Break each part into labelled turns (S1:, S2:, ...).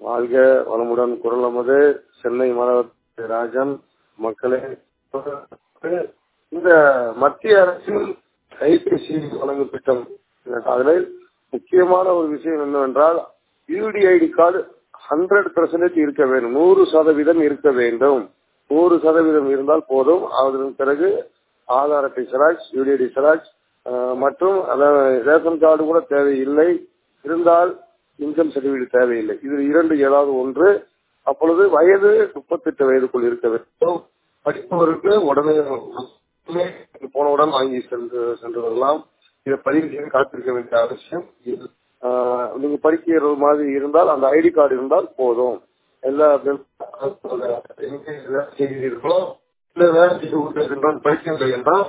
S1: வாழ்க வளமுடன் குரல் நமது சென்னை மாநகர ராஜன் மக்களே இந்த மத்திய அரசின் கைபேசி வழங்கும் திட்டம் அதில் முக்கியமான ஒரு விஷயம் என்னவென்றால் யூடிஐடி கார்டு ஹண்ட்ரட் பெர்சன்டேஜ் இருக்க வேண்டும் நூறு சதவீதம் இருக்க வேண்டும் நூறு சதவீதம் இருந்தால் போதும் அதன் பிறகு ஆதார் அட்டை செராக்ஸ் யூடிஐடி செராக்ஸ் மற்றும் ரேஷன் கார்டு கூட தேவையில்லை இருந்தால் இன்கம் சர்டிபிகேட் தேவையில்லை இது இரண்டு ஏதாவது ஒன்று அப்பொழுது வயது முப்பத்தெட்டு வயதுக்குள் இருக்க வேண்டும் படிப்பவருக்கு உடனே போனவுடன் வாங்கி சென்று சென்று வரலாம் இதை பதிவு செய்து காத்திருக்க வேண்டிய அவசியம் நீங்க படிக்கிற மாதிரி இருந்தால் அந்த ஐடி கார்டு இருந்தால் போதும் எல்லா செய்கிறீர்களோ இல்ல வேலை செய்து படிக்கவில்லை என்றால்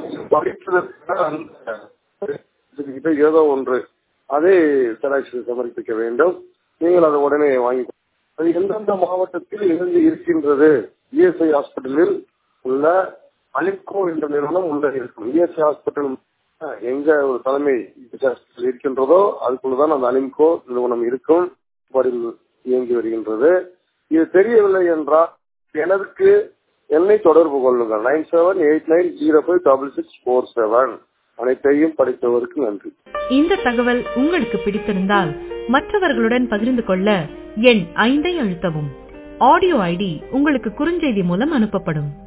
S1: படிப்பதற்கு ஏதோ ஒன்று அதை செலக்ஷன் சமர்ப்பிக்க வேண்டும் நீங்கள் அதை உடனே வாங்கி அது எந்தெந்த மாவட்டத்தில் இருந்து இருக்கின்றது இஎஸ்ஐ ஹாஸ்பிட்டலில் உள்ள அலிப்கோ என்ற நிறுவனம் உள்ள இருக்கும் இஎஸ்ஐ ஹாஸ்பிட்டல் எங்க ஒரு தலைமை இருக்கின்றதோ அதுக்குள்ளதான் அந்த அலிம்கோ நிறுவனம் இருக்கும் இயங்கி வருகின்றது இது தெரியவில்லை என்றால் எனக்கு என்னை தொடர்பு கொள்ளுங்கள் nine seven eight nine zero five double six four seven அனைத்தையும் படித்தவருக்கு நன்றி
S2: இந்த தகவல் உங்களுக்கு பிடித்திருந்தால் மற்றவர்களுடன் பகிர்ந்து கொள்ள எண் ஐந்தை அழுத்தவும் ஆடியோ ஐடி உங்களுக்கு குறுஞ்செய்தி மூலம் அனுப்பப்படும்